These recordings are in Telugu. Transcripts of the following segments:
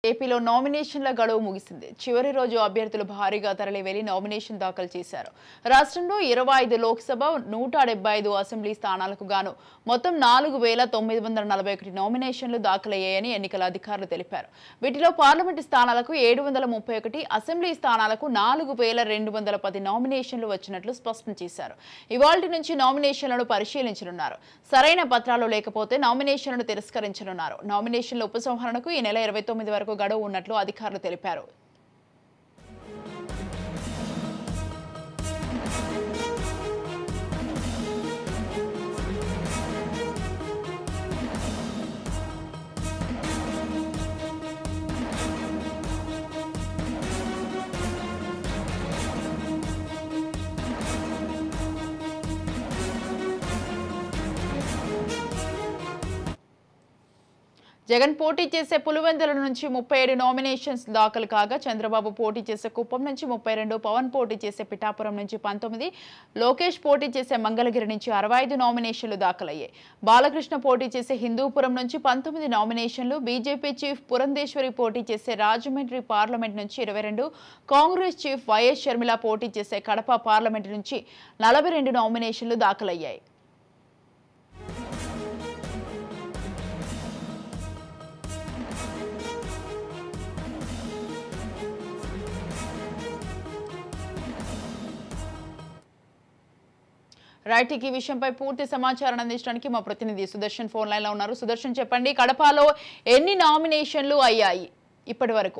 ఏపీలో నామినేషన్ల గడువు ముగిసింది చివరి రోజు అభ్యర్థులు భారీగా తరలి వెళ్లి నామినేషన్ దాఖలు చేశారు రాష్ట్రంలో ఇరవై ఐదు లోక్సభ నూట డెబ్బై ఐదు అసెంబ్లీ స్థానాలకు గాను మొత్తం నాలుగు వేల తొమ్మిది వందల నలభై ఒకటి నామినేషన్లు దాఖలయ్యాయని ఎన్నికల అధికారులు తెలిపారు వీటిలో పార్లమెంటు స్థానాలకు ఏడు వందల ముప్పై ఒకటి అసెంబ్లీ స్థానాలకు నాలుగు వేల రెండు వందల పది నామినేషన్లు వచ్చినట్లు స్పష్టం చేశారు ఇవాల్టి నుంచి నామినేషన్లను పరిశీలించనున్నారు సరైన పత్రాలు లేకపోతే నామినేషన్లను తిరస్కరించనున్నారు నామినేషన్ల ఉపసంహరణకు ఈ నెల ఇరవై తొమ్మిది వరకు గడువు ఉన్నట్లు అధికారులు తెలిపారు జగన్ పోటీ చేసే పులివెందుల నుంచి ముప్పై ఏడు నామినేషన్స్ దాఖలు కాగా చంద్రబాబు పోటీ చేసే కుప్పం నుంచి ముప్పై రెండు పవన్ పోటీ చేసే పిఠాపురం నుంచి పంతొమ్మిది లోకేష్ పోటీ చేసే మంగళగిరి నుంచి అరవై ఐదు నామినేషన్లు దాఖలయ్యాయి బాలకృష్ణ పోటీ చేసే హిందూపురం నుంచి పంతొమ్మిది నామినేషన్లు బీజేపీ చీఫ్ పురంధేశ్వరి పోటీ చేసే రాజమండ్రి పార్లమెంట్ నుంచి ఇరవై రెండు కాంగ్రెస్ చీఫ్ వైఎస్ షర్మిల పోటీ చేసే కడప పార్లమెంట్ నుంచి నలభై రెండు నామినేషన్లు దాఖలయ్యాయి రైట్ ఈ విషయంపై పూర్తి సమాచారం అందించడానికి మా ప్రతినిధి సుదర్శన్ ఫోన్ లైన్ లో ఉన్నారు సుదర్శన్ చెప్పండి కడపలో ఎన్ని నామినేషన్లు అయ్యాయి ఇప్పటి వరకు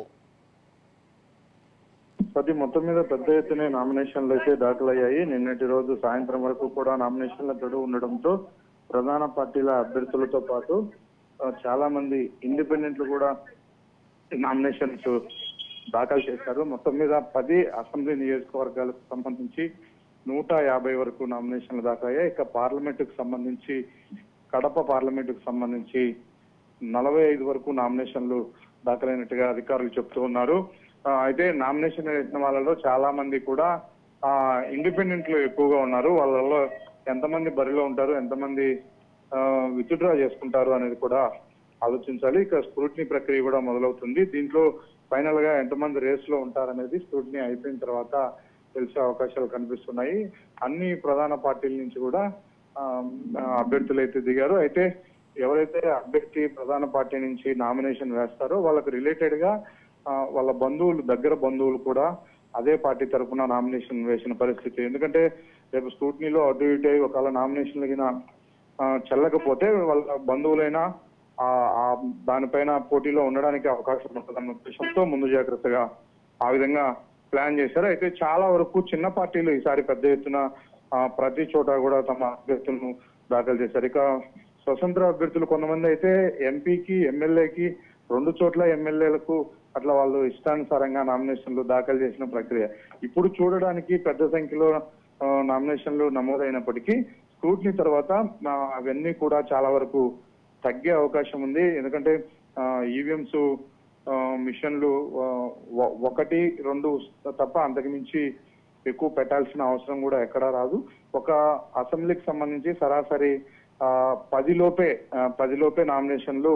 ప్రతి మొత్తం మీద పెద్ద ఎత్తున నామినేషన్లు అయితే దాఖలయ్యాయి నిన్నటి రోజు సాయంత్రం వరకు కూడా నామినేషన్ల గడువు ఉండడంతో ప్రధాన పార్టీల అభ్యర్థులతో పాటు ఆ, చాలా మంది ఇండిపెండెంట్లు కూడా నామినేషన్స్ దాఖలు చేశారు మొత్తం మీద పది అసెంబ్లీ నియోజకవర్గాలకు సంబంధించి నూట యాభై వరకు నామినేషన్లు దాఖలయ్యాయి ఇక పార్లమెంట్ కు సంబంధించి కడప పార్లమెంట్ కు సంబంధించి నలభై ఐదు వరకు నామినేషన్లు దాఖలైనట్టుగా అధికారులు చెప్తూ ఉన్నారు ఆ, అయితే నామినేషన్ వేసిన వాళ్ళలో చాలా మంది కూడా ఆ ఇండిపెండెంట్లు ఎక్కువగా ఉన్నారు వాళ్ళలో ఎంతమంది బరిలో ఉంటారు ఎంతమంది విత్డ్రా చేసుకుంటారు అనేది కూడా ఆలోచించాలి ఇక స్క్రూటినీ ప్రక్రియ కూడా మొదలవుతుంది దీంట్లో ఫైనల్ గా ఎంతమంది రేస్ లో ఉంటారనేది స్క్రూటినీ అయిపోయిన తర్వాత తెలిసే అవకాశాలు కనిపిస్తున్నాయి అన్ని ప్రధాన పార్టీల నుంచి కూడా ఆ, అభ్యర్థులు అయితే దిగారు అయితే ఎవరైతే అభ్యర్థి ప్రధాన పార్టీ నుంచి నామినేషన్ వేస్తారో వాళ్ళకి రిలేటెడ్ గా ఆ, వాళ్ళ బంధువులు దగ్గర బంధువులు కూడా అదే పార్టీ తరఫున నామినేషన్ వేసిన పరిస్థితి ఎందుకంటే రేపు స్కూటనీలో అటు ఇటు అయి ఒకవేళ నామినేషన్ గిన ఆ, చెల్లకపోతే వాళ్ళ బంధువులైనా ఆ ఆ దానిపైన పోటీలో ఉండడానికి అవకాశం ఉంటుందన్న ఉద్దేశంతో ముందు జాగ్రత్తగా ఆ విధంగా ప్లాన్ చేశారు అయితే చాలా వరకు చిన్న పార్టీలు ఈసారి పెద్ద ఎత్తున ఆ, ప్రతి చోట కూడా తమ అభ్యర్థులను దాఖలు చేశారు ఇక స్వతంత్ర అభ్యర్థులు కొంతమంది అయితే ఎంపీకి ఎమ్మెల్యేకి రెండు చోట్ల ఎమ్మెల్యేలకు అట్లా వాళ్ళు ఇష్టానుసారంగా నామినేషన్లు దాఖలు చేసిన ప్రక్రియ ఇప్పుడు చూడడానికి పెద్ద సంఖ్యలో ఆ, నామినేషన్లు నమోదైనప్పటికీ స్క్రూటినీ తర్వాత ఆ, అవన్నీ కూడా చాలా వరకు తగ్గే అవకాశం ఉంది ఎందుకంటే ఈవీఎంస్ మిషన్లు ఆ, ఒ- ఒకటి రెండు తప్ప అంతకు మించి ఎక్కువ పెట్టాల్సిన అవసరం కూడా ఎక్కడా రాదు ఒక అసెంబ్లీకి సంబంధించి సరాసరి ఆ, పదిలోపే ఆ, పదిలోపే నామినేషన్లు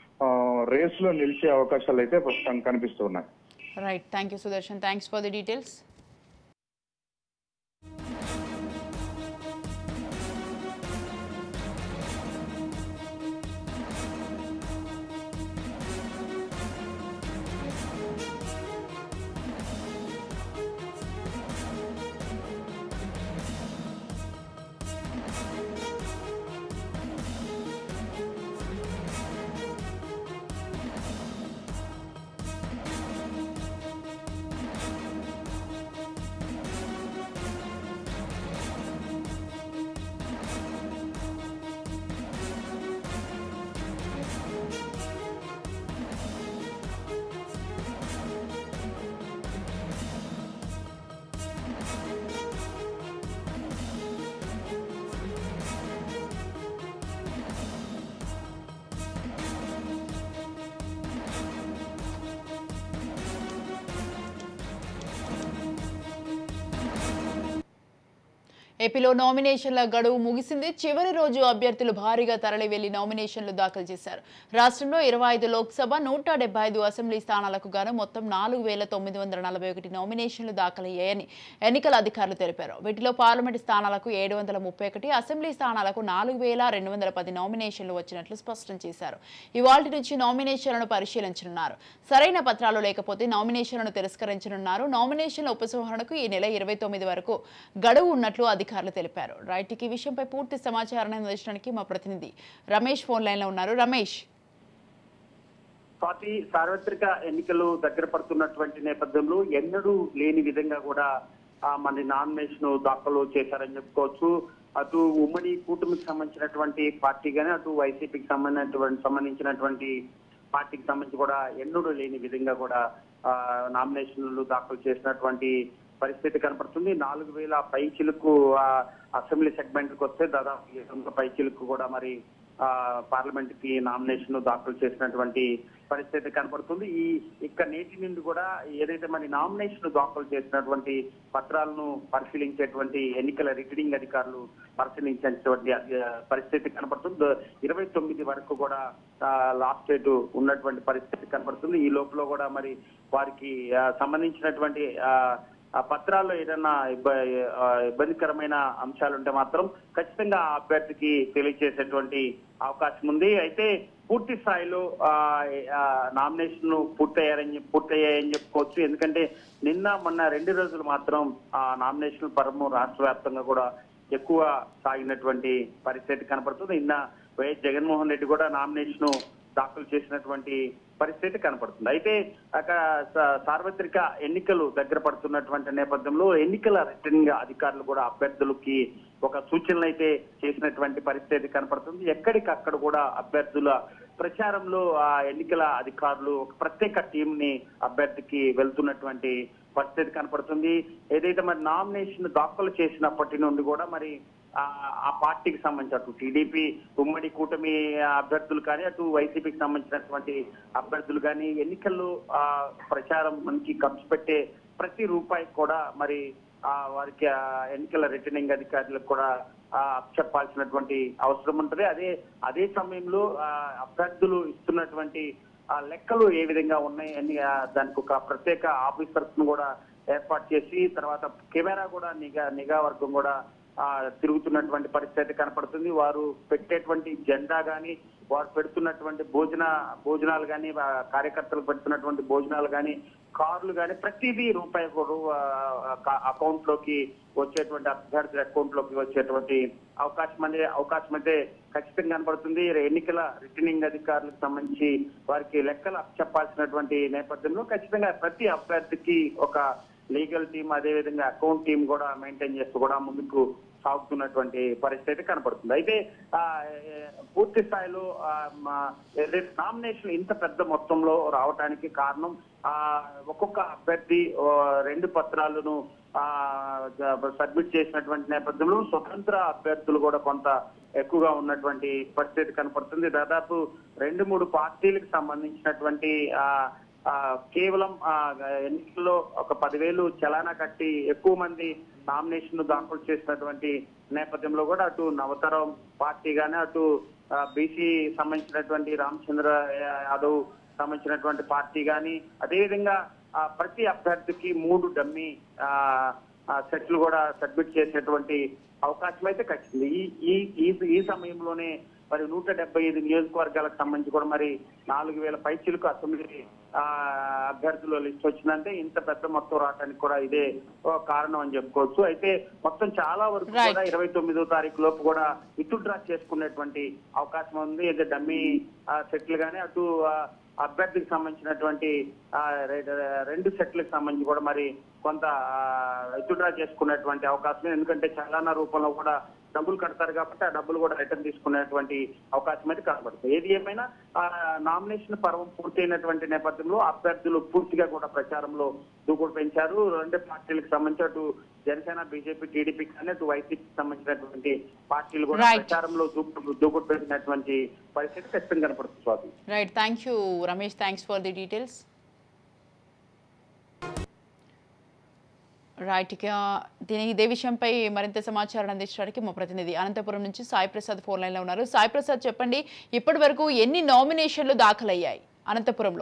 రేస్ లో నిలిచే అవకాశాలు అయితే ప్రస్తుతం కనిపిస్తున్నాయి right thank you Sudarshan thanks for the details ఏపీలో నామినేషన్ల గడువు ముగిసింది చివరి రోజు అభ్యర్థులు భారీగా తరలి వెళ్లి నామినేషన్లు దాఖలు చేశారు రాష్ట్రంలో ఇరవై ఐదు లోక్సభ నూట డెబ్బై ఐదు అసెంబ్లీ స్థానాలకు గాను మొత్తం నాలుగు వేల తొమ్మిది వందల నలభై ఒకటి నామినేషన్లు దాఖలయ్యాయని ఎన్నికల అధికారులు తెలిపారు వీటిలో పార్లమెంటు స్థానాలకు ఏడు వందల ముప్పై ఒకటి అసెంబ్లీ స్థానాలకు నాలుగు వేల రెండు వందల పది నామినేషన్లు వచ్చినట్లు స్పష్టం చేశారు ఇవాళ నుంచి నామినేషన్లను పరిశీలించనున్నారు సరైన పత్రాలు లేకపోతే నామినేషన్లను తిరస్కరించనున్నారు నామినేషన్ల ఉపసంహరణకు ఈ నెల ఇరవై తొమ్మిది వరకు గడువు ఉన్నట్లు అధికారులు తెలిపారు రైట్ ఈ విషయంపై పూర్తి సమాచారాన్ని అందించడానికి మా ప్రతినిధి రమేష్ ఫోన్ లైన్ లో ఉన్నారు రమేష్ పార్టీ సార్వత్రిక ఎన్నికలు దగ్గర పడుతున్నటువంటి నేపథ్యంలో ఎన్నడూ లేని విధంగా కూడా ఆ, మన నామినేషన్ దాఖలు చేశారని చెప్పుకోవచ్చు అటు ఉమ్మడి కూటమికి సంబంధించినటువంటి పార్టీ కానీ అటు వైసీపీకి సంబంధించినటువంటి సంబంధించినటువంటి పార్టీకి సంబంధించి కూడా ఎన్నడూ లేని విధంగా కూడా ఆ, నామినేషన్లు దాఖలు చేసినటువంటి పరిస్థితి కనపడుతుంది నాలుగు వేల పైచిలకు అసెంబ్లీ సెగ్మెంట్ కి వస్తే దాదాపు ఏడు వందల పైచిలకు కూడా మరి ఆ, పార్లమెంట్ కి నామినేషన్ దాఖలు చేసినటువంటి పరిస్థితి కనపడుతుంది ఈ ఇక నేటి నుండి కూడా ఏదైతే మరి నామినేషన్ దాఖలు చేసినటువంటి పత్రాలను పరిశీలించేటువంటి ఎన్నికల రిటర్నింగ్ అధికారులు పరిశీలించేటువంటి ఆ, పరిస్థితి కనపడుతుంది ఇరవై తొమ్మిది వరకు కూడా లాస్ట్ డేట్ ఉన్నటువంటి పరిస్థితి కనపడుతుంది ఈ లోపల కూడా మరి వారికి ఆ, సంబంధించినటువంటి ఆ, ఆ పత్రాల్లో ఏదైనా ఇబ్బ- ఆ, ఇబ్బందికరమైన అంశాలు ఉంటే మాత్రం ఖచ్చితంగా ఆ అభ్యర్థికి తెలియజేసేటువంటి అవకాశం ఉంది అయితే పూర్తి స్థాయిలో ఆ, ఆ, నామినేషన్ పూర్తయ్యారని చెప్- పూర్తయ్యాయని చెప్పుకోవచ్చు ఎందుకంటే నిన్న మొన్న రెండు రోజులు మాత్రం ఆ నామినేషన్ పరము రాష్ట్ర వ్యాప్తంగా కూడా ఎక్కువ సాగినటువంటి పరిస్థితి కనపడుతుంది నిన్న వైఎస్ జగన్మోహన్ రెడ్డి కూడా నామినేషన్ దాఖలు చేసినటువంటి పరిస్థితి కనపడుతుంది అయితే అక్కడ స- సార్వత్రిక ఎన్నికలు దగ్గర పడుతున్నటువంటి నేపథ్యంలో ఎన్నికల రిటర్నింగ్ అధికారులు కూడా అభ్యర్థులకి ఒక సూచనలు అయితే చేసినటువంటి పరిస్థితి కనపడుతుంది ఎక్కడికక్కడ కూడా అభ్యర్థుల ప్రచారంలో ఆ ఎన్నికల అధికారులు ఒక ప్రత్యేక టీం ని అభ్యర్థికి వెళ్తున్నటువంటి పరిస్థితి కనపడుతుంది ఏదైతే మరి నామినేషన్ దాఖలు చేసినప్పటి నుండి కూడా మరి ఆ ఆ పార్టీకి సంబంధించి అటు టీడీపీ ఉమ్మడి కూటమి అభ్యర్థులు కానీ అటు వైసీపీకి సంబంధించినటువంటి అభ్యర్థులు కానీ ఎన్నికల్లో ఆ ప్రచారం మనకి ఖర్చు పెట్టే ప్రతి రూపాయి కూడా మరి ఆ వారికి ఆ ఎన్నికల రిటర్నింగ్ అధికారులకు కూడా ఆ చెప్పాల్సినటువంటి అవసరం ఉంటుంది అదే అదే సమయంలో ఆ అభ్యర్థులు ఇస్తున్నటువంటి ఆ లెక్కలు ఏ విధంగా ఉన్నాయి అని ఆ, దానికి ఒక ప్రత్యేక ఆఫీసర్స్ ను కూడా ఏర్పాటు చేసి తర్వాత కెమెరా కూడా నిఘా నిఘా వర్గం కూడా ఆ తిరుగుతున్నటువంటి పరిస్థితి కనపడుతుంది వారు పెట్టేటువంటి జెండా గాని వారు పెడుతున్నటువంటి భోజన భోజనాలు కానీ కార్యకర్తలు పెడుతున్నటువంటి భోజనాలు కానీ కార్లు కానీ ప్రతిదీ రూపాయి అకౌంట్ లోకి వచ్చేటువంటి అభ్యర్థుల అకౌంట్ లోకి వచ్చేటువంటి అవకాశం అనే అవకాశం అయితే ఖచ్చితంగా కనపడుతుంది ఎన్నికల రిటర్నింగ్ అధికారులకు సంబంధించి వారికి లెక్కలు చెప్పాల్సినటువంటి నేపథ్యంలో ఖచ్చితంగా ప్రతి అభ్యర్థికి ఒక లీగల్ టీం అదే విధంగా అకౌంట్ టీం కూడా మెయింటైన్ చేస్తూ కూడా ముందుకు సాగుతున్నటువంటి పరిస్థితి కనపడుతుంది అయితే ఆ, ఏ, పూర్తి స్థాయిలో ఆ, మా- ఏదైతే నామినేషన్ ఇంత పెద్ద మొత్తంలో రావడానికి కారణం ఆ ఒక్కొక్క అభ్యర్థి ఓ, రెండు పత్రాలను ఆ సబ్మిట్ చేసినటువంటి నేపథ్యంలో స్వతంత్ర అభ్యర్థులు కూడా కొంత ఎక్కువగా ఉన్నటువంటి పరిస్థితి కనపడుతుంది దాదాపు రెండు మూడు పార్టీలకు సంబంధించినటువంటి ఆ ఆ, కేవలం ఆ, ఎన్నికల్లో ఒక పదివేలు చలానా కట్టి ఎక్కువ మంది నామినేషన్ దాఖలు చేసినటువంటి నేపథ్యంలో కూడా అటు నవతరం పార్టీ గానీ అటు బీసీ సంబంధించినటువంటి రామచంద్ర యాదవ్ సంబంధించినటువంటి పార్టీ గాని అదేవిధంగా ఆ, ప్రతి అభ్యర్థికి మూడు డమ్మీ ఆ, ఆ, సెట్లు కూడా సబ్మిట్ చేసేటువంటి అవకాశం అయితే ఖచ్చితంగా ఈ ఈ ఈ- ఈ సమయంలోనే మరి నూట డెబ్బై ఐదు నియోజకవర్గాలకు సంబంధించి కూడా మరి నాలుగు వేల పైచిలకు అసెంబ్లీ ఆ, అభ్యర్థుల లిస్ట్ వచ్చిందంటే ఇంత పెద్ద మొత్తం రావడానికి కూడా ఇదే ఓ కారణం అని చెప్పుకోవచ్చు అయితే మొత్తం చాలా వరకు Right. కూడా ఇరవై తొమ్మిదో తారీఖు లోపు కూడా విత్డ్రా చేసుకునేటువంటి అవకాశం ఉంది ఇది డమ్మీ ఆ, సెట్లు గానీ అటు ఆ, అభ్యర్థికి సంబంధించినటువంటి ఆ, రె- రెండు సెట్లకు సంబంధించి కూడా మరి కొంత విత్డ్రా చేసుకునేటువంటి అవకాశం ఉంది. ఎందుకంటే చలానా రూపంలో కూడా డబ్బులు కడతారు కాబట్టి ఆ డబ్బులు కూడా రిటర్న్ తీసుకునేటువంటి అవకాశం అయితే కనబడుతుంది ఏది ఏమైనా ఆ, నామినేషన్ పర్వం పూర్తయినటువంటి నేపథ్యంలో అభ్యర్థులు పూర్తిగా కూడా ప్రచారంలో దూకుడు పెంచారు రెండు పార్టీలకు సంబంధించి అటు జనసేన బీజేపీ టీడీపీ కానీ అటు వైసీపీకి సంబంధించినటువంటి పార్టీలు కూడా Right. ప్రచారంలో దూకుడు దూకుడు పెంచినటువంటి పరిస్థితి ఖచ్చితంగా కనపడుతుంది Swathi right thank you Ramesh thanks for the details right ఇక దీని ఇదే విషయంపై మరింత సమాచారం అందించడానికి మా ప్రతినిధి అనంతపురం నుంచి సాయి ప్రసాద్ ఫోన్ లైన్లో ఉన్నారు సాయి ప్రసాద్ చెప్పండి ఇప్పటి వరకు ఎన్ని నామినేషన్లు దాఖలయ్యాయి అనంతపురంలో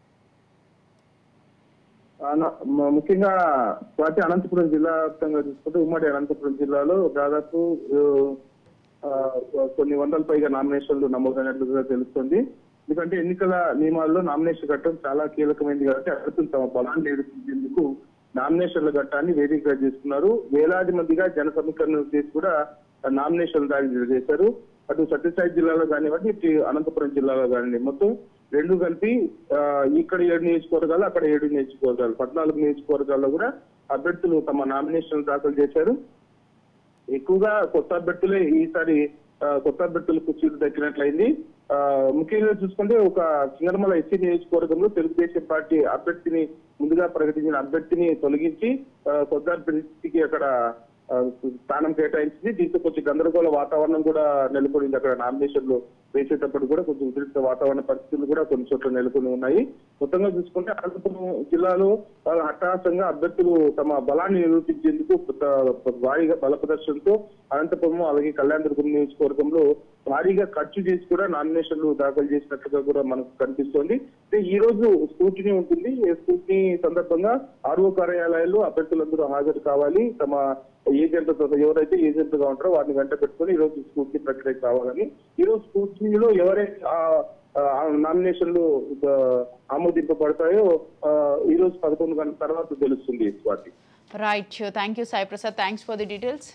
అన- మ- ముఖ్యంగా స్వాతి అనంతపురం జిల్లా వ్యాప్తంగా చూసుకుంటే ఉమ్మడి అనంతపురం జిల్లాలో దాదాపు ఆ, కొన్ని వందల పైగా నామినేషన్లు నమోదైనట్లుగా తెలుస్తుంది ఎందుకంటే ఎన్నికల నియమాల్లో నామినేషన్ ఘట్టం చాలా కీలకమైనది కాబట్టి అభ్యర్థులు తమ బలాన్ని నిరూపించేందుకు నామినేషన్ల ఘట్టాన్ని వేదికగా చేసుకున్నారు వేలాది మందిగా జన సమీకరణ చేసి కూడా నామినేషన్ దాడి చేశారు అటు సత్యసాయి జిల్లాలో కానివ్వండి ఇటు అనంతపురం జిల్లాలో కానివ్వండి మొత్తం రెండు కలిపి ఆ, ఇక్కడ ఏడు నియోజకవర్గాలు అక్కడ ఏడు నియోజకవర్గాలు పద్నాలుగు నియోజకవర్గాల్లో కూడా అభ్యర్థులు తమ నామినేషన్ దాఖలు చేశారు ఎక్కువగా కొత్త అభ్యర్థులే ఈసారి ఆ, కొత్త అభ్యర్థులకు సీటు దక్కినట్లయింది ఆ, ముఖ్యంగా చూసుకుంటే ఒక సింగనమల ఎస్సీ నియోజకవర్గంలో తెలుగుదేశం పార్టీ అభ్యర్థిని ముందుగా ప్రకటించిన అభ్యర్థిని తొలగించి ఆ, కొత్త అభ్యర్థికి అక్కడ ఆ, స్థానం కేటాయించింది దీంతో కొంచెం గందరగోళ వాతావరణం కూడా నెలకొనింది అక్కడ నామినేషన్లు వేసేటప్పుడు కూడా కొంచెం ఉద్రిక్త వాతావరణ పరిస్థితులు కూడా కొన్ని చోట్ల నెలకొని ఉన్నాయి మొత్తంగా చూసుకుంటే అనంతపురం జిల్లాలో ఆ, హఠాత్తుగా అభ్యర్థులు తమ బలాన్ని నిరూపించేందుకు పెద్ద భారీగా బల ప్రదర్శనతో అనంతపురం అలాగే కళ్యాణదుర్గం నియోజకవర్గంలో భారీగా ఖర్చు చేసి కూడా నామినేషన్లు దాఖలు చేసినట్లుగా కూడా మనకు కనిపిస్తోంది అయితే ఈ రోజు స్కూటినీ ఉంటుంది ఈ స్కూటినీ సందర్భంగా ఆర్ఓ కార్యాలయాల్లో అభ్యర్థులందరూ హాజరు కావాలి తమ ఏజెంట్లతో ఎవరైతే ఏజెంట్లుగా ఉంటారో వారిని వెంట పెట్టుకొని ఈ రోజు స్కూటీ ప్రక్రియకు రావాలని ఈ రోజు స్కూటీలో ఎవరైతే ఆ- ఆ నామినేషన్లు ఆ, ఆమోదింపబడతాయో ఆ, ఈ రోజు పదకొండు గంటల తర్వాత తెలుస్తుంది Swathi right thank you Sai Prasad thanks for the details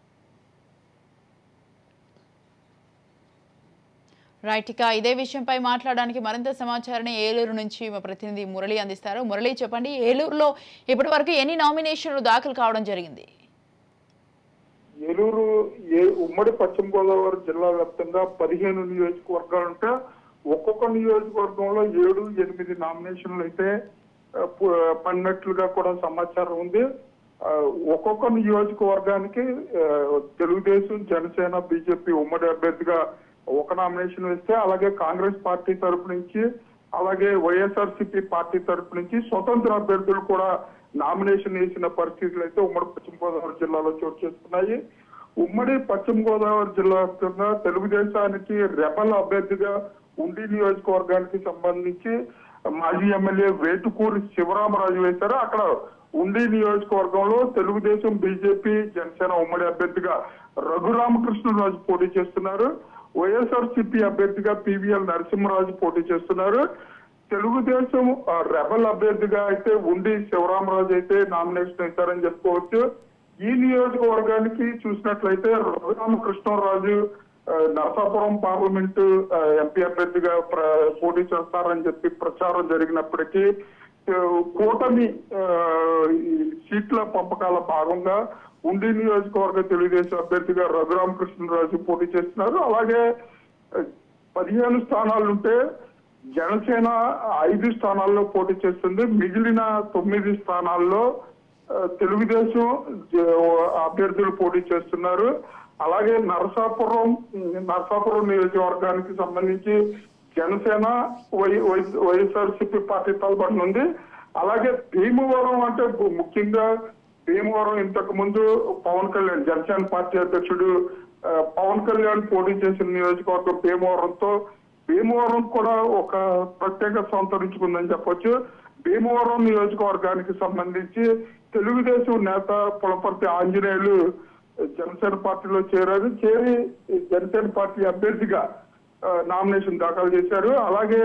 right ఇక ఇదే విషయంపై మాట్లాడడానికి మరింత సమాచారాన్ని ఏలూరు నుంచి మా ప్రతినిధి మురళి అందిస్తారు మురళి చెప్పండి ఏలూరులో ఇప్పటి వరకు ఎన్ని నామినేషన్లు దాఖలు కావడం జరిగింది ఏలూరు ఏ ఉమ్మడి పశ్చిమ గోదావరి జిల్లా వ్యాప్తంగా పదిహేను నియోజకవర్గాలు ఉంటే ఒక్కొక్క నియోజకవర్గంలో ఏడు ఎనిమిది నామినేషన్లు అయితే ఆ, పు- పడినట్లుగా కూడా సమాచారం ఉంది ఆ, ఒక్కొక్క నియోజకవర్గానికి ఆ, తెలుగుదేశం జనసేన బీజేపీ ఉమ్మడి అభ్యర్థిగా ఒక నామినేషన్ వేస్తే అలాగే కాంగ్రెస్ పార్టీ తరపు నుంచి అలాగే వైఎస్ఆర్సీపీ పార్టీ తరపు నుంచి స్వతంత్ర అభ్యర్థులు కూడా నామినేషన్ వేసిన పరిస్థితులు అయితే ఉమ్మడి పశ్చిమ గోదావరి జిల్లాలో చోటు చేసుకున్నాయి ఉమ్మడి పశ్చిమ గోదావరి జిల్లా వ్యాప్తంగా తెలుగుదేశానికి రెబల్ అభ్యర్థిగా ఉండి నియోజకవర్గానికి సంబంధించి మాజీ ఎమ్మెల్యే వేటుకూరి శివరామరాజు వేశారు అక్కడ ఉండి నియోజకవర్గంలో తెలుగుదేశం బీజేపీ జనసేన ఉమ్మడి అభ్యర్థిగా రఘురామకృష్ణరాజు పోటీ చేస్తున్నారు వైఎస్ఆర్ సిపి అభ్యర్థిగా పివిఎల్ నరసింహరాజు పోటీ చేస్తున్నారు తెలుగుదేశం ఆ, రెబల్ అభ్యర్థిగా అయితే ఉండి శివరామరాజు అయితే నామినేషన్ వేశారని చెప్పుకోవచ్చు ఈ నియోజకవర్గానికి చూసినట్లయితే రఘురామకృష్ణరాజు ఆ, నరసాపురం పార్లమెంటు ఆ, ఎంపీ అభ్యర్థిగా ప్ర- పోటీ చేస్తారని చెప్పి ప్రచారం జరిగినప్పటికీ ఆ, కూటమి ఆ, ఈ సీట్ల పంపకాల భాగంగా ఉండి నియోజకవర్గ తెలుగుదేశం అభ్యర్థిగా రఘురామకృష్ణరాజు పోటీ చేస్తున్నారు అలాగే ఆ, పదిహేను స్థానాలుంటే జనసేన ఐదు స్థానాల్లో పోటీ చేస్తుంది మిగిలిన తొమ్మిది స్థానాల్లో ఆ, తెలుగుదేశం జ- అభ్యర్థులు పోటీ చేస్తున్నారు అలాగే నరసాపురం నరసాపురం నియోజకవర్గానికి సంబంధించి Janasena Y Y- YSRCP party తలపడనుంది అలాగే భీమవరం అంటే ము- ముఖ్యంగా భీమవరం ఇంతకు ముందు పవన్ కళ్యాణ్ జనసేన పార్టీ అధ్యక్షుడు ఆ, పవన్ కళ్యాణ్ పోటీ చేసిన నియోజకవర్గం భీమవరంతో భీమవరం కూడా ఒక ప్రత్యేక సంతరించుకుందని చెప్పొచ్చు భీమవరం నియోజకవర్గానికి సంబంధించి తెలుగుదేశం నేత పులపర్తి ఆంజనేయులు జనసేన పార్టీలో చేరారు చేరి జనసేన పార్టీ అభ్యర్థిగా ఆ, నామినేషన్ దాఖలు చేశారు అలాగే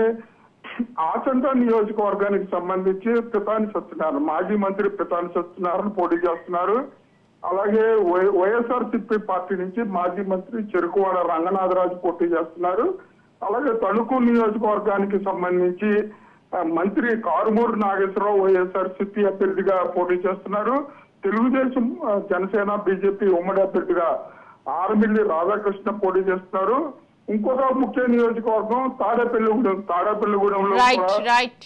ఆచంట నియోజకవర్గానికి సంబంధించి పితాని సత్యనారాయణ మాజీ మంత్రి పితాని సత్యనారాయణ పోటీ చేస్తున్నారు అలాగే వై- వైఎస్ఆర్సీపీ పార్టీ నుంచి మాజీ మంత్రి చెరుకువాడ రంగనాథరాజు పోటీ చేస్తున్నారు అలాగే తణుకు నియోజకవర్గానికి సంబంధించి ఆ, మంత్రి కారుమూరు నాగేశ్వరరావు వైఎస్ఆర్సీపీ అభ్యర్థిగా పోటీ చేస్తున్నారు తెలుగుదేశం ఆ, జనసేన బీజేపీ ఉమ్మడి అభ్యర్థిగా ఆరమిల్లి రాధాకృష్ణ పోటీ చేస్తున్నారు ఇంకొక ముఖ్య నియోజకవర్గం తాడేపల్లిగూడెం తాడేపల్లిగూడెంలో రైట్ కూడా రైట్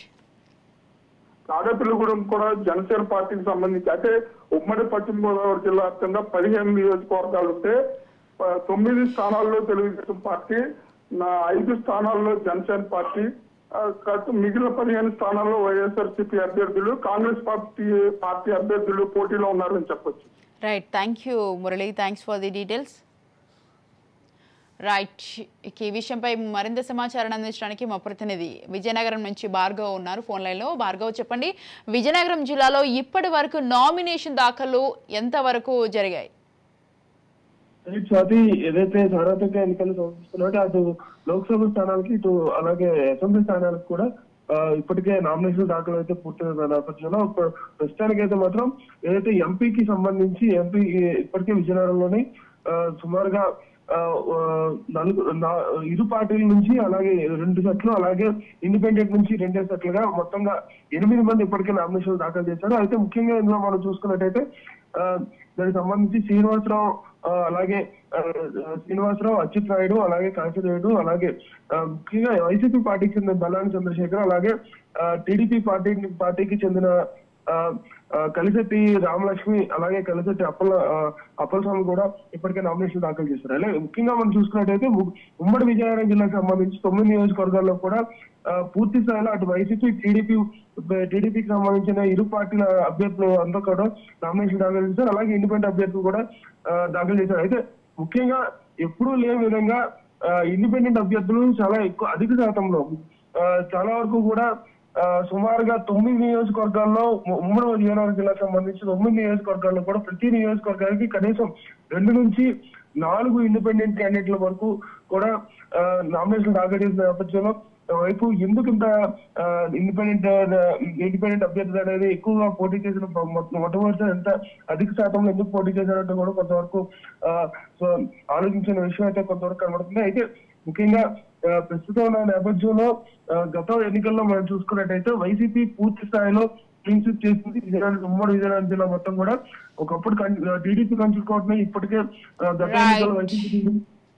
తాడేపల్లిగూడెం కూడా జనసేన పార్టీకి సంబంధించి అంటే ఉమ్మడి పశ్చిమ గోదావరి జిల్లా వ్యాప్తంగా పదిహేను నియోజకవర్గాలు ఉంటే ప- తొమ్మిది స్థానాల్లో తెలుగుదేశం పార్టీ నా ఐదు స్థానాల్లో జనసేన పార్టీ ఆ, కాక మిగిలిన పదిహేను స్థానాల్లో వైఎస్ఆర్సీపీ అభ్యర్థులు కాంగ్రెస్ పార్టీ పార్టీ అభ్యర్థులు పోటీలో ఉన్నారని చెప్పొచ్చు right thank you Murali thanks for the details right ఇక ఈ విషయంపై మరింత సమాచారం అందించడానికి మా ప్రతినిధి విజయనగరం నుంచి భార్గవ్ ఉన్నారు ఫోన్ లైన్లో భార్గవ్ చెప్పండి విజయనగరం జిల్లాలో ఇప్పటి వరకు నామినేషన్ దాఖలు ఎంతవరకు జరిగాయి స్వాతి ఏదైతే సార్వత్రిక ఎన్నికలు సమర్పిస్తున్నారో అటు లోక్సభ స్థానాలకి ఇటు అలాగే అసెంబ్లీ స్థానాలకు కూడా ఆ, ఇప్పటికే నామినేషన్ దాఖలు అయితే పూర్తయిన నేపథ్యంలో ఇప్పుడు ప్రస్తుతానికి అయితే మాత్రం ఏదైతే ఎంపీకి సంబంధించి ఎంపీ ఇప్పటికే విజయనగరంలోని ఆ, సుమారుగా ఆ, ఆ, నలుగురు నా- ఇరు పార్టీల నుంచి అలాగే రెండు సెట్లు అలాగే ఇండిపెండెంట్ నుంచి రెండే సెట్లుగా మొత్తంగా ఎనిమిది మంది ఇప్పటికే నామినేషన్ దాఖలు చేశారు అయితే ముఖ్యంగా ఇందులో మనం చూసుకున్నట్టయితే ఆ, దానికి సంబంధించి శ్రీనివాసరావు ఆ, అలాగే ఆ, శ్రీనివాసరావు అచ్యుత్ నాయుడు అలాగే కాశీనాయుడు అలాగే ఆ, ముఖ్యంగా వైసీపీ పార్టీకి చెందిన బల్లాని చంద్రశేఖర్ అలాగే టీడీపీ పార్టీ పార్టీకి చెందిన ఆ, ఆ, కలిసెట్టి రామలక్ష్మి అలాగే కలిసెట్టి అప్పల ఆ, అప్పలస్వామి కూడా ఇప్పటికే నామినేషన్ దాఖలు చేశారు అలాగే ముఖ్యంగా మనం చూసుకున్నట్టయితే ము- ఉమ్మడి విజయనగరం జిల్లాకు సంబంధించి తొమ్మిది నియోజకవర్గాల్లో కూడా ఆ, పూర్తి స్థాయిలో అటు వైసీపీ టీడీపీ టీడీపీకి సంబంధించిన ఇరు పార్టీల అభ్యర్థులు అందరూ కూడా నామినేషన్ దాఖలు చేశారు అలాగే ఇండిపెండెంట్ అభ్యర్థులు కూడా ఆ, దాఖలు చేశారు అయితే ముఖ్యంగా ఎప్పుడూ లేని విధంగా ఇండిపెండెంట్ అభ్యర్థులు చాలా ఎక్కువ అధిక శాతంలో ఆ, చాలా వరకు కూడా ఆ, సుమారుగా తొమ్మిది నియోజకవర్గాల్లో ఉ- ఉమ్మడి విజయనగరం జిల్లాకు సంబంధించి తొమ్మిది నియోజకవర్గాల్లో కూడా ప్రతి నియోజకవర్గానికి కనీసం రెండు నుంచి నాలుగు ఇండిపెండెంట్ క్యాండిడేట్ల వరకు కూడా నామినేషన్ దాఖలు చేసిన నేపథ్యంలో వైపు ఎందుకు ఇంత ఇండిపెండెంట్ ఇండిపెండెంట్ అభ్యర్థులు అనేది ఎక్కువగా పోటీ చేసిన మొ- మొ- మొట్టమొదటిసారి ఎంత అధిక శాతంలో ఎందుకు పోటీ చేశారంటే కూడా కొంతవరకు ఆ, సో ఆలోచించిన విషయం అయితే కొంతవరకు కనబడుతుంది అయితే ముఖ్యంగా ఆ, ప్రస్తుతం ఉన్న నేపథ్యంలో ఆ, గత ఎన్నికల్లో మనం చూసుకున్నట్టయితే వైసీపీ పూర్తి స్థాయిలో క్లీన్ స్వీప్ చేసింది విజయనగరం ఉమ్మడి విజయనగరం జిల్లా మొత్తం కూడా ఒకప్పుడు టీడీపీ కంచుకోవటమే ఇప్పటికే ఆ, గత Right. ఎన్నికల్లో YCP TDP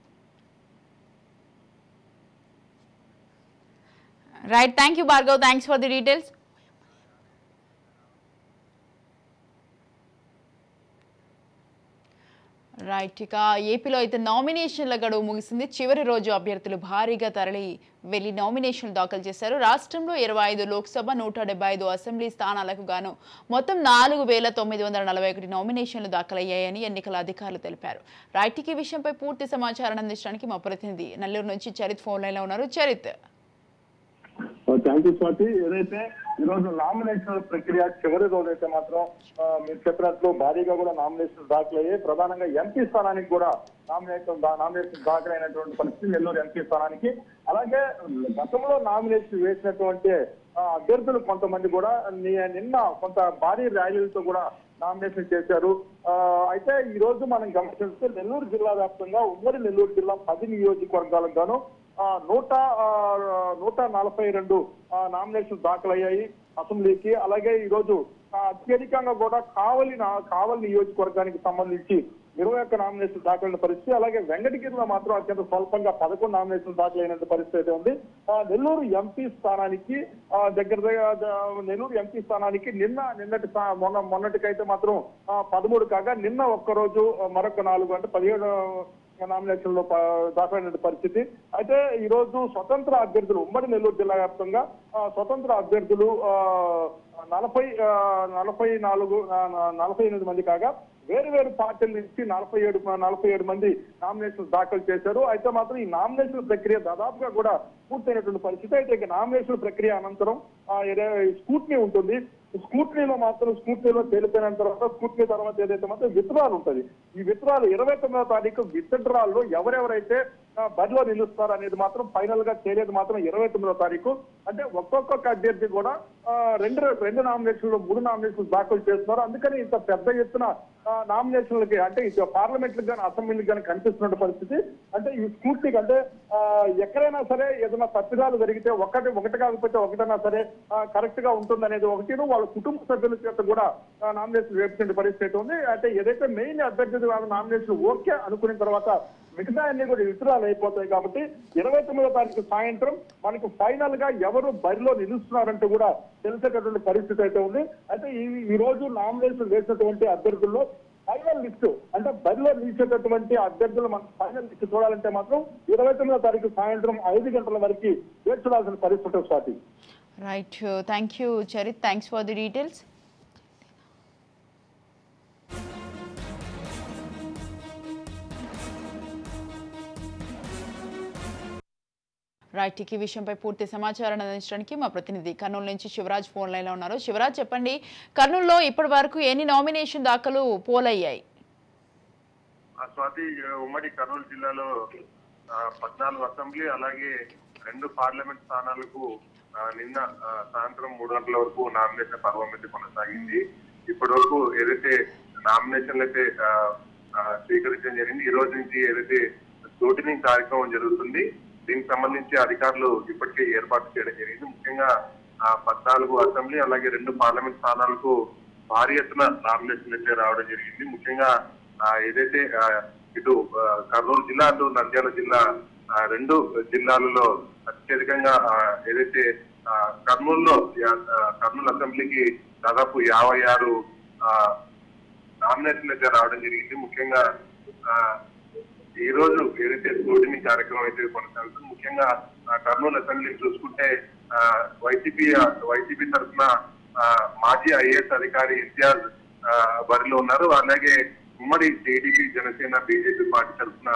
right thank you Bhargav thanks for the details right ఇక ఏపీలో అయితే నామినేషన్ల గడువు ముగిసింది చివరి రోజు అభ్యర్థులు భారీగా తరలి వెళ్లి నామినేషన్లు దాఖలు చేశారు రాష్ట్రంలో ఇరవై ఐదు లోక్సభ నూట డెబ్బై ఐదు అసెంబ్లీ స్థానాలకు గాను మొత్తం నాలుగు వేల తొమ్మిది వందల నలభై ఒకటి నామినేషన్లు దాఖలయ్యాయని ఎన్నికల అధికారులు తెలిపారు రైట్ ఇక ఈ విషయంపై పూర్తి సమాచారం అందించడానికి మా ప్రతినిధి నల్లూరు నుంచి చరిత్ ఫోన్ లైన్లో ఉన్నారు చరిత్ థ్యాంక్ యూ స్వాతి ఏదైతే ఈ రోజు నామినేషన్ ప్రక్రియ చివరి రోజు అయితే మాత్రం ఆ, మీరు చెప్పినట్లు భారీగా కూడా నామినేషన్ దాఖలయ్యాయి ప్రధానంగా ఎంపీ స్థానానికి కూడా నామినేషన్ దా- నామినేషన్ దాఖలైనటువంటి పరిస్థితి నెల్లూరు ఎంపీ స్థానానికి అలాగే గతంలో నామినేషన్ వేసినటువంటి ఆ, అభ్యర్థులు కొంతమంది కూడా ని- నిన్న కొంత భారీ ర్యాలీలతో కూడా నామినేషన్ చేశారు ఆ, అయితే ఈ రోజు మనం గమనిస్తే నెల్లూరు జిల్లా వ్యాప్తంగా ఉమ్మడి నెల్లూరు జిల్లా పది నియోజకవర్గాలకు గాను ఆ, నూట ఆ, నూట నలభై రెండు ఆ, నామినేషన్ దాఖలయ్యాయి అసెంబ్లీకి అలాగే ఈ రోజు ఆ, అత్యధికంగా కూడా కావలి నా- కావలి నియోజకవర్గానికి సంబంధించి ఇరవై ఒక్క నామినేషన్ దాఖలైన పరిస్థితి అలాగే వెంకటగిరిలో మాత్రం అత్యంత స్వల్పంగా పదకొండు నామినేషన్ దాఖలైన పరిస్థితి అయితే ఉంది ఆ, నెల్లూరు ఎంపీ స్థానానికి ఆ, దగ్గర దగ్గర ద- నెల్లూరు ఎంపీ స్థానానికి నిన్న నిన్నటి సా- మొన్న మొన్నటికైతే మాత్రం ఆ, పదమూడు కాగా నిన్న ఒక్కరోజు ఆ, మరొక నాలుగు అంటే పదిహేడు నామినేషన్ లో ప- దాఖలైన పరిస్థితి అయితే ఈ రోజు స్వతంత్ర అభ్యర్థులు ఉమ్మడి నెల్లూరు జిల్లా వ్యాప్తంగా ఆ, స్వతంత్ర అభ్యర్థులు ఆ, నలభై ఆ, నలభై నాలుగు ఆ, నలభై ఎనిమిది మంది కాగా వేరు వేరు పార్టీల నుంచి నలభై ఏడు నలభై ఏడు మంది నామినేషన్ దాఖలు చేశారు అయితే మాత్రం ఈ నామినేషన్ ప్రక్రియ దాదాపుగా కూడా పూర్తయినటువంటి పరిస్థితి అయితే ఇక నామినేషన్ ప్రక్రియ అనంతరం ఆ, ఏదే- స్కూట్నీ ఉంటుంది స్కూట్నీలో మాత్రం స్కూట్నీలో తేలిపోయిన తర్వాత స్కూట్నీ తర్వాత ఏదైతే మాత్రం విత్డ్రాల్ ఉంటుంది ఈ విత్డ్రాల్ ఇరవై తొమ్మిదవ తారీఖు విత్డ్రాల్ లో ఎవరెవరైతే ఆ, బరిలో నిలుస్తారు అనేది మాత్రం ఫైనల్ గా తేలేది మాత్రం ఇరవై తొమ్మిదవ తారీఖు అంటే ఒక్కొక్క అభ్యర్థి కూడా ఆ, రెండు రెండు నామినేషన్లు మూడు నామినేషన్లు దాఖలు చేస్తున్నారు అందుకని ఇంత పెద్ద ఎత్తున ఆ, నామినేషన్లకి అంటే ఇటు పార్లమెంట్ కానీ అసెంబ్లీకి కానీ కనిపిస్తున్న పరిస్థితి అంటే ఈ స్కూట్నీకి అంటే ఆ, ఎక్కడైనా సరే ఏదైనా తప్పిదాలు జరిగితే ఒకటి ఒకటి కాకపోతే ఒకటైనా సరే కరెక్ట్ గా ఉంటుంది అనేది ఒకటి వాళ్ళ కుటుంబ సభ్యుల చేత కూడా నామినేషన్ వేపించే పరిస్థితి ఉంది అంటే ఏదైతే మెయిన్ అభ్యర్థి వాళ్ళ నామినేషన్ ఓకే అనుకున్న తర్వాత మిగతా అన్ని కూడా విత్డ్రాల్ అయిపోతాయి కాబట్టి ఇరవై తొమ్మిదో తారీఖు సాయంత్రం మనకు ఫైనల్ గా ఎవరు బరిలో నిలుస్తున్నారంటూ కూడా తెలిసేటటువంటి పరిస్థితి అయితే ఉంది అయితే ఈ ఈ రోజు నామినేషన్ వేసినటువంటి అభ్యర్థుల్లో ఫైనల్ లిస్ట్ అంటే బరిలో నిలిచేటటువంటి అభ్యర్థులు మనం ఫైనల్ లిస్ట్ చూడాలంటే మాత్రం ఇరవై తొమ్మిదో తారీఖు సాయంత్రం ఐదు గంటల వరకు వేచి చూడాల్సిన పరిస్థితి ఉంటుంది Swathi right thank you Charith thanks for the details right ఈ విషయంపై పూర్తి సమాచారాన్ని అందించడానికి మా ప్రతినిధి కర్నూలు నుంచి శివరాజ్ ఫోన్ లైన్లో ఉన్నారు శివరాజ్ చెప్పండి కర్నూలులో ఇప్పటి వరకు ఎన్ని నామినేషన్ దాఖలు పోలయ్యాయి ఆ స్వాతి ఉమ్మడి కర్నూలు జిల్లాలో ఆ, పద్నాలుగు అసెంబ్లీ అలాగే రెండు పార్లమెంట్ స్థానాలకు ఆ, నిన్న ఆ, సాయంత్రం మూడు గంటల వరకు నామినేషన్ పర్వం అయితే కొనసాగింది ఇప్పటి వరకు ఏదైతే నామినేషన్లు అయితే ఆ, ఆ, స్వీకరించడం జరిగింది ఈ రోజు నుంచి ఏదైతే స్క్రూటినింగ్ కార్యక్రమం జరుగుతుంది దీనికి సంబంధించి అధికారులు ఇప్పటికే ఏర్పాటు చేయడం జరిగింది ముఖ్యంగా ఆ పద్నాలుగు అసెంబ్లీ అలాగే రెండు పార్లమెంట్ స్థానాలకు భారీ ఎత్తున నామినేషన్ అయితే రావడం జరిగింది ముఖ్యంగా ఆ, ఏదైతే ఆ, ఇటు ఆ, కర్నూలు జిల్లా అటు నంద్యాల జిల్లా ఆ, రెండు జిల్లాలలో అత్యధికంగా ఆ, ఏదైతే ఆ, కర్నూలులో యా- ఆ, కర్నూలు అసెంబ్లీకి దాదాపు యాభై ఆరు ఆ, నామినేషన్లు అయితే రావడం జరిగింది ముఖ్యంగా ఆ, ఈ రోజు ఏదైతే స్క్రూటినీ కార్యక్రమం అయితే కొనసాగుతుంది ముఖ్యంగా ఆ, కర్నూలు అసెంబ్లీ చూసుకుంటే ఆ, వైసీపీ వైసీపీ తరఫున మాజీ ఐఏఎస్ అధికారి ఇంతియాజ్ ఆ, బరిలో ఉన్నారు అలాగే ఉమ్మడి టీడీపీ జనసేన బీజేపీ పార్టీ తరఫున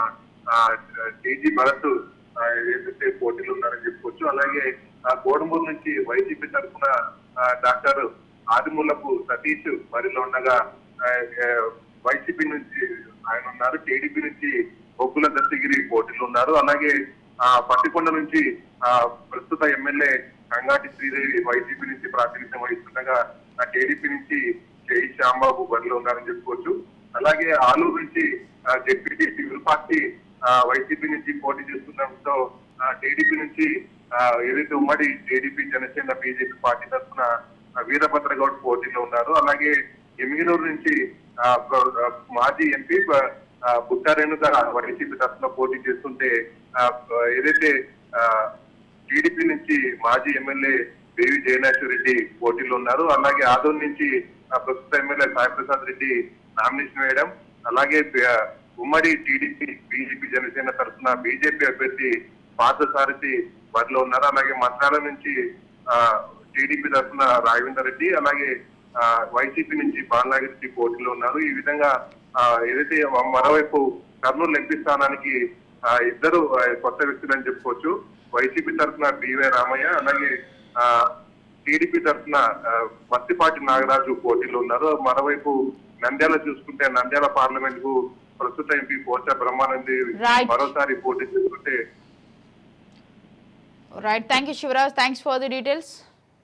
టీజీ భరత్ ఆ, ఏదైతే పోటీలు ఉన్నారని చెప్పుకోవచ్చు అలాగే ఆ, కోడుమూరు నుంచి వైసీపీ తరఫున డాక్టర్ ఆదిమూలపు సతీష్ బరిలో ఉండగా ఆ, ఆ, వైసీపీ నుంచి ఆయన ఉన్నారు టీడీపీ నుంచి బొగ్గుల దత్తగిరి పోటీలు ఉన్నారు అలాగే ఆ పట్టికొండ నుంచి ఆ ప్రస్తుత ఎమ్మెల్యే కంగాటి శ్రీదేవి వైసీపీ నుంచి ప్రాతినిధ్యం వహిస్తుండగా ఆ టీడీపీ నుంచి జై శ్యాంబాబు బరిలో ఉన్నారని చెప్పుకోవచ్చు అలాగే ఆలూరు నుంచి ఆ, జెడ్పీటీసీ విరుపార్టీ ఆ, వైసీపీ నుంచి పోటీ చేస్తుండటంతో ఆ, టీడీపీ నుంచి ఆ, ఏదైతే ఉమ్మడి టీడీపీ జనసేన బీజేపీ పార్టీ తరఫున ఆ, వీరభద్ర గౌడ్ పోటీలో ఉన్నారు అలాగే ఎమ్మిగనూరు నుంచి ఆ, ప్ర- ఆ, మాజీ ఎంపీ ప- ఆ, బుట్టారేణుగా వైసీపీ తరఫున పోటీ చేస్తుంటే ఆ, ప- ఏదైతే ఆ, టీడీపీ నుంచి మాజీ ఎమ్మెల్యే దేవి జయనాథ్ రెడ్డి పోటీలో ఉన్నారు అలాగే ఆదోన్ నుంచి ఆ, ప్రస్తుత ఎమ్మెల్యే సాయి ప్రసాద్ రెడ్డి నామినేషన్ వేయడం అలాగే ఆ, ఉమ్మడి టీడీపీ బీజేపీ జనసేన తరఫున బీజేపీ అభ్యర్థి పార్థసారథి బరిలో ఉన్నారు అలాగే మంత్రాల నుంచి ఆ, టీడీపీ తరఫున రాఘవేందర్ రెడ్డి అలాగే ఆ, వైసీపీ నుంచి బాలనాగిరెడ్డి పోటీలో ఉన్నారు ఈ విధంగా ఆ, ఏదైతే మరోవైపు కర్నూలు ఎంపీ స్థానానికి ఆ, ఇద్దరు ఆ, కొత్త వ్యక్తులు అని చెప్పుకోవచ్చు వైసీపీ తరఫున బివై రామయ్య అలాగే ఆ, టీడీపీ తరఫున ఆ, మత్తిపాటి నాగరాజు పోటీలో ఉన్నారు మరోవైపు నంద్యాల చూసుకుంటే నంద్యాల పార్లమెంట్ కు ప్రస్తుత ఎంపీ పోచా బ్రహ్మానంది Right. మరోసారి పోటీ చేసుకుంటే right thank you Sivaraj thanks for the details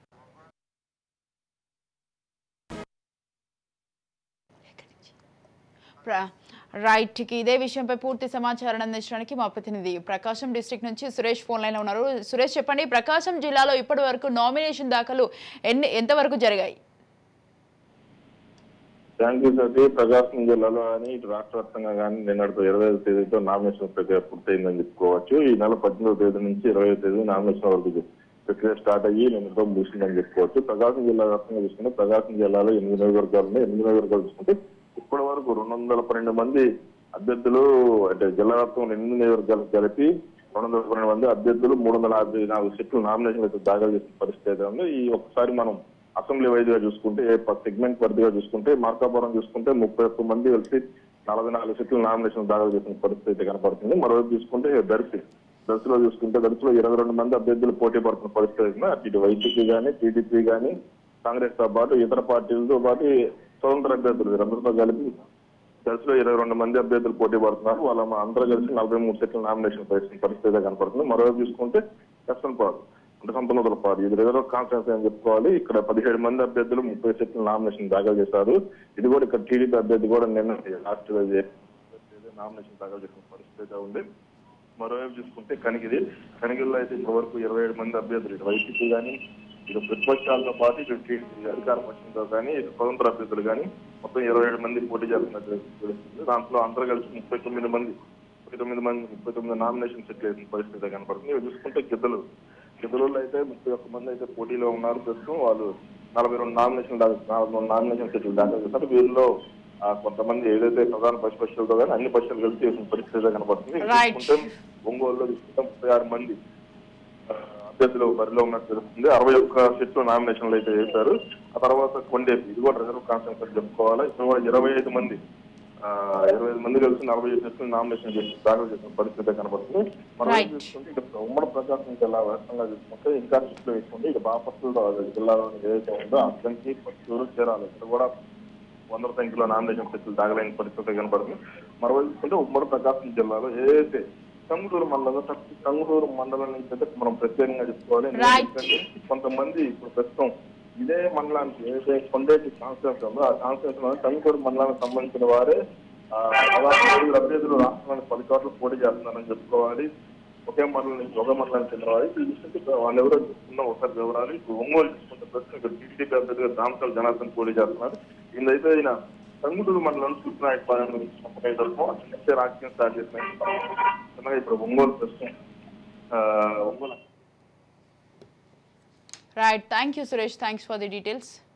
right కి ఇదే విషయంపై పూర్తి సమాచారం అందించడానికి మా ప్రతినిధి ప్రకాశం డిస్ట్రిక్ట్ నుంచి సురేష్ ఫోన్ లైన్ లో ఉన్నారు సురేష్ చెప్పండి ప్రకాశం జిల్లాలో ఇప్పటి వరకు నామినేషన్ దాఖలు ఎన్ని ఎంతవరకు జరిగాయి థ్యాంక్ యూ సతీ ప్రకాశం జిల్లాలో కానీ ఇటు రాష్ట్ర వ్యాప్తంగా కానీ నిన్నటితో ఇరవై ఐదు తేదీతో నామినేషన్ ప్రక్రియ పూర్తయిందని చెప్పుకోవచ్చు ఈ నెల పద్దెనిమిదవ తేదీ నుంచి ఇరవై ఐదు తేదీ నామినేషన్ వరకు ప్రక్రియ స్టార్ట్ అయ్యి నిన్నతో ముగిసిందని చెప్పుకోవచ్చు ప్రకాశం జిల్లా వ్యాప్తంగా చూసుకుంటే ప్రకాశం జిల్లాలో ఎనిమిది నియోజకవర్గాలు ఉన్నాయి ఎనిమిది నియోజకవర్గాలు చూసుకుంటే ఇప్పటి వరకు రెండు వందల పన్నెండు మంది అభ్యర్థులు అంటే జిల్లా వ్యాప్తంగా ఎనిమిది నియోజకవర్గాలకు కలిపి రెండు వందల పన్నెండు మంది అభ్యర్థులు మూడు వందల యాభై నాలుగు సీట్లు నామినేషన్ అయితే దాఖలు చేసిన పరిస్థితి అయితే ఉంది ఈ ఒక్కసారి మనం అసెంబ్లీ వైద్యుగా చూసుకుంటే సెగ్మెంట్ పరిధిగా చూసుకుంటే మార్కాపురం చూసుకుంటే ముప్పై ఒక్క మంది కలిసి నలభై నాలుగు సీట్లు నామినేషన్ దాఖలు చేసిన పరిస్థితి అయితే కనపడుతుంది మరోవైపు చూసుకుంటే దర్శి దర్శిలో చూసుకుంటే దర్శిలో ఇరవై రెండు మంది అభ్యర్థులు పోటీ పడుతున్న పరిస్థితి అయితే ఉంది. అటు ఇటు వైసీపీ కానీ టీడీపీ కానీ కాంగ్రెస్ తో పాటు ఇతర పార్టీలతో పాటు స్వతంత్ర అభ్యర్థులు వీరందరితో కలిపి దర్శిలో ఇరవై రెండు మంది అభ్యర్థులు పోటీ పడుతున్నారు వాళ్ళ అందరూ కలిసి నలభై మూడు సీట్ల నామినేషన్ పరిస్థితి పరిస్థితి అయితే కనపడుతుంది మరోవైపు చూసుకుంటే పాడు అంటే సంతనూతల పాడు ఇది రిజర్వ్ కాన్ఫరెన్స్ అని చెప్పుకోవాలి ఇక్కడ పదిహేడు మంది అభ్యర్థులు ముప్పై సీట్ల నామినేషన్ దాఖలు చేశారు ఇది కూడా ఇక్కడ టీడీపీ అభ్యర్థి కూడా నిన్న లాస్ట్ నామినేషన్ దాఖలు చేసిన పరిస్థితి అయితే ఉంది మరోవైపు చూసుకుంటే కనిగిరి కనిగిరిలో అయితే ఇప్పటి వరకు ఇరవై ఏడు మంది అభ్యర్థులు ఇటు వైసీపీ కానీ ఇటు ప్రతిపక్షాలతో పాటు ఇటు టీడీపీ అధికార పక్షంతో కానీ ఇటు స్వతంత్ర అభ్యర్థులు కానీ మొత్తం ఇరవై ఏడు మంది పోటీ చేస్తున్నట్టు తెలుస్తుంది దాంట్లో అందరూ కలిసి ముప్పై తొమ్మిది మంది ముప్పై తొమ్మిది మంది ముప్పై తొమ్మిది నామినేషన్ సెటిల్ అయిన పరిస్థితి అయితే కనపడుతుంది ఇవి చూసుకుంటే గిద్దలు గిద్దలలో అయితే ముప్పై ఒక్క మంది అయితే పోటీలో ఉన్నారు ప్రస్తుతం వాళ్ళు నలభై రెండు నామినేషన్ నలభై రెండు నామినేషన్ సెటిల్ దాఖలు చేస్తారు వీరిలో ఆ, కొంతమంది ఏదైతే ప్రధాన పశుపక్షులతో కానీ అన్ని పక్షులు కలిసి చేసిన పరిస్థితి కనబడుతుంది Right. చూసుకుంటే ఒంగోలులో చూసుకుంటే ముప్పై ఆరు మంది ఆ, అభ్యర్థులు బరిలో ఉన్నట్టు తెలుస్తుంది అరవై ఒక్క సెట్లు నామినేషన్లు అయితే వేశారు ఆ తర్వాత కొండేపు ఇది కూడా రిజర్వ్ కాన్ఫరెన్స్ అని చెప్పుకోవాలి ఇప్పుడు కూడా ఇరవై ఐదు మంది ఆ, ఇరవై ఐదు మంది కలిసి నలభై ఐదు సెట్లు నామినేషన్ చేసి దాఖలు చేసిన పరిస్థితి కనబడుతుంది మనం Right. చూసుకుంటే ఇక్కడ ఉమ్మడి ప్రకాశం జిల్లా వ్యాప్తంగా చూసుకుంటే ఇంకా సెట్లు వేసుకుంటే ఇక బాపట్లలో జిల్లాలోని ఏదైతే ఉందో అద్దంకి పచ్చూరు చీరాలు ఇక్కడ కూడా వందల సంఖ్యలో నామినేషన్ సెట్లు దాఖలైన పరిస్థితి కనబడుతుంది మరోవైపు చూసుకుంటే ఉమ్మడి ప్రకాశం జిల్లాలో ఏదైతే టంగుటూరు మండలం టంగుటూరు మండలం నుంచి అయితే మనం ప్రత్యేకంగా చెప్పుకోవాలి Right. ఎందుకంటే కొంతమంది ఇప్పుడు ప్రస్తుతం ఇదే మండలానికి ఏదైతే కొండేటి కాన్స్టిట్యూన్స్ ఉందో ఆ కాన్స్టిట్యూన్స్ లో టంగుటూరు మండలానికి సంబంధించిన వారే ఆ, దాదాపు ఏడుగురు అభ్యర్థులు రాష్ట్రానికి పది చోట్ల పోటీ చేస్తున్నారని చెప్పుకోవాలి ఒకే మండలం నుంచి ఒక మండలానికి చెందిన వారు ఈ విషయంలో వాళ్ళు ఎవరో చూసుకున్న ఒకసారి వివరాలు ఇప్పుడు ఒంగోలు చూసుకుంటే ప్రస్తుతం ఇక్కడ టీడీపీ అభ్యర్థిగా దామకల్ జనార్దన్ పోటీ చేస్తున్నారు ఈయనైతే ఆయన టంగుటూరు మండలం సూచనాయక పాలన నుంచి నమ్మకం తరఫు అక్కడ రాజకీయం స్టార్ట్ చేసిన ఇప్పుడు ఒంగోలు ప్రస్తుతం ఆ, Ongole right thank you Suresh thanks for the details